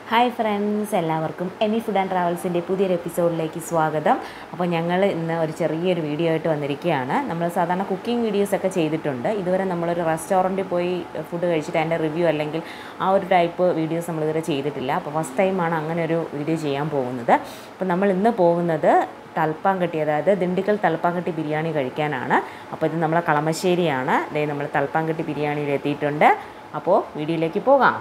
hi friends എല്ലാവർക്കും Emi food and ട്രാവൽസിൻ്റെ പുതിയൊരു എപ്പിസോഡിലേക്ക് സ്വാഗതം അപ്പോൾ ഞങ്ങൾ ഇന്ന് ഒരു ചെറിയൊരു വീഡിയോ ആയിട്ട് വന്നിരിക്കുകയാണ് നമ്മൾ സാധാരണ കുക്കിംഗ് വീഡിയോസൊക്കെ ചെയ്തിട്ടുണ്ട് ഇതുവരെ നമ്മളൊരു റെസ്റ്റോറൻറ്റിൽ പോയി ഫുഡ് കഴിച്ചിട്ട് അതിൻ്റെ റിവ്യൂ അല്ലെങ്കിൽ ആ ഒരു ടൈപ്പ് വീഡിയോസ് നമ്മളിതുവരെ ചെയ്തിട്ടില്ല അപ്പോൾ ഫസ്റ്റ് ടൈമാണ് അങ്ങനെ ഒരു വീഡിയോ ചെയ്യാൻ പോകുന്നത് അപ്പോൾ നമ്മൾ ഇന്ന് പോകുന്നത് തൽപ്പാങ്കട്ടി അതായത് ദിണ്ടിക്കൽ തൽപ്പാങ്കട്ടി ബിരിയാണി കഴിക്കാനാണ് അപ്പോൾ ഇത് നമ്മളെ കളമശ്ശേരിയാണ് അതായത് നമ്മൾ തൽപ്പാങ്കട്ടി ബിരിയാണിയിൽ എത്തിയിട്ടുണ്ട് അപ്പോൾ വീഡിയോയിലേക്ക് പോകാം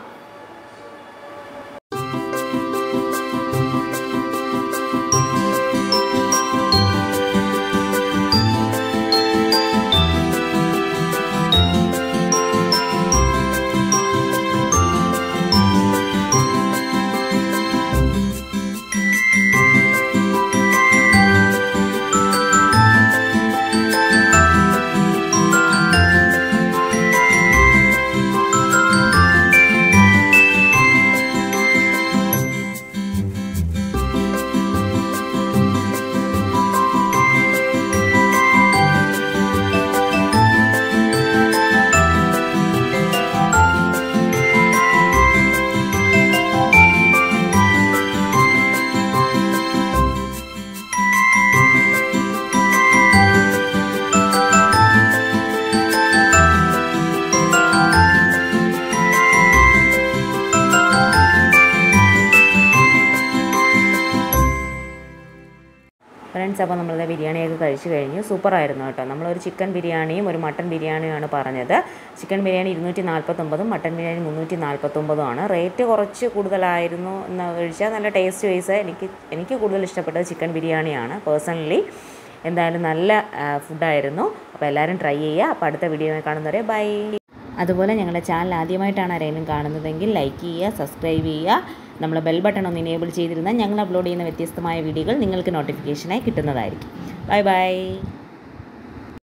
ഫ്രണ്ട്സ് അപ്പോൾ നമ്മളത് ബിരിയാണിയൊക്കെ കഴിച്ച് കഴിഞ്ഞു സൂപ്പറായിരുന്നു കേട്ടോ നമ്മളൊരു ചിക്കൻ ബിരിയാണിയും ഒരു മട്ടൻ ബിരിയാണിയുമാണ് പറഞ്ഞത് ചിക്കൻ ബിരിയാണി ഇരുന്നൂറ്റി നാൽപ്പത്തൊമ്പതും മട്ടൻ ബിരിയാണി മുന്നൂറ്റി നാൽപ്പത്തൊമ്പതും ആണ് റേറ്റ് കുറച്ച് കൂടുതലായിരുന്നു എന്ന് കഴിച്ചാൽ നല്ല ടേസ്റ്റ് വൈസ് എനിക്ക് എനിക്ക് കൂടുതൽ ഇഷ്ടപ്പെട്ടത് ചിക്കൻ ബിരിയാണിയാണ് പേഴ്സണലി എന്തായാലും നല്ല ഫുഡായിരുന്നു അപ്പോൾ എല്ലാവരും ട്രൈ ചെയ്യുക അപ്പോൾ അടുത്ത വീഡിയോ കാണുന്നവരെ ബൈ അതുപോലെ ഞങ്ങളുടെ ചാനൽ ആദ്യമായിട്ടാണ് ആരെങ്കിലും കാണുന്നതെങ്കിൽ ലൈക്ക് ചെയ്യുക സബ്സ്ക്രൈബ് ചെയ്യുക നമ്മൾ ബെൽ ബട്ടൺ ഒന്ന് ഇനേബിൾ ചെയ്തിരുന്നാൽ ഞങ്ങൾ അപ്ലോഡ് ചെയ്യുന്ന വ്യത്യസ്തമായ വീഡിയോകൾ നിങ്ങൾക്ക് നോട്ടിഫിക്കേഷനായി കിട്ടുന്നതായിരിക്കും ബൈ ബൈ